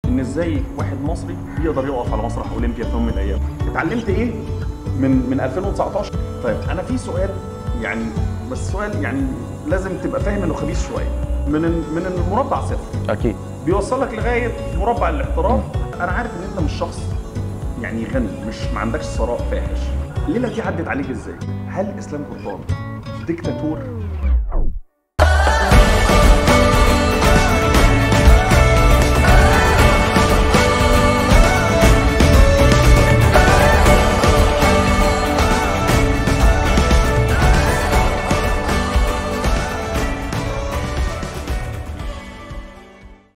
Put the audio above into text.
ان ازاي واحد مصري يقدر يقف على مسرح اولمبيا في يوم من الايام اتعلمت ايه من من 2019 طيب انا في سؤال يعني بس سؤال يعني لازم تبقى فاهم انه خبيث شويه من من المربع صفر اكيد بيوصلك لغايه مربع الاحتراف انا عارف ان انت مش شخص يعني غني مش ما عندكش ثراء فاحش الليله دي عدت عليك ازاي هل اسلام قرطان ديكتاتور